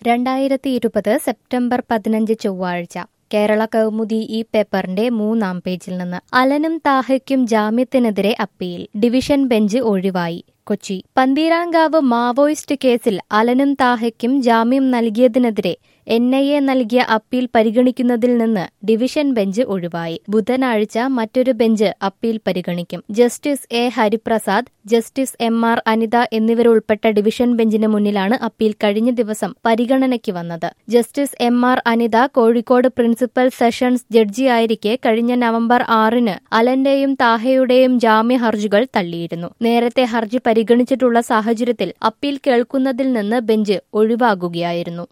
രണ്ടായിരത്തി ഇരുപത് സെപ്റ്റംബർ പതിനഞ്ച് ചൊവ്വാഴ്ച കേരള കൗമുദി ഈ പേപ്പറിന്റെ മൂന്നാം പേജിൽ നിന്ന് അലനും താഹയ്ക്കും ജാമ്യത്തിനെതിരെ അപ്പീൽ ഡിവിഷൻ ബെഞ്ച് ഒഴിവായി കൊച്ചി പന്തീരാങ്കാവ് മാവോയിസ്റ്റ് കേസിൽ അലനും താഹയ്ക്കും ജാമ്യം നൽകിയതിനെതിരെ എൻ ഐ എ നൽകിയ അപ്പീൽ പരിഗണിക്കുന്നതിൽ നിന്ന് ഡിവിഷൻ ബെഞ്ച് ഒഴിവായി ബുധനാഴ്ച മറ്റൊരു ബെഞ്ച് അപ്പീൽ പരിഗണിക്കും justice A Hariprasad justice M R Anitha എന്നിവരുൾപ്പെട്ട ഡിവിഷൻ ബെഞ്ചിന് മുന്നിലാണ് അപ്പീൽ കഴിഞ്ഞ ദിവസം പരിഗണനയ്ക്ക് വന്നത് justice M R Anitha Kozhikode principal sessions ജഡ്ജിയായിരിക്കെ കഴിഞ്ഞ നവംബർ ആറിന് അലന്റെയും താഹയുടെയും ജാമ്യ ഹർജികൾ തള്ളിയിരുന്നു നേരത്തെ ഹർജി പരിഗണിച്ചിട്ടുള്ള സാഹചര്യത്തിൽ അപ്പീൽ കേൾക്കുന്നതിൽ നിന്ന് ബെഞ്ച് ഒഴിവാകുകയായിരുന്നു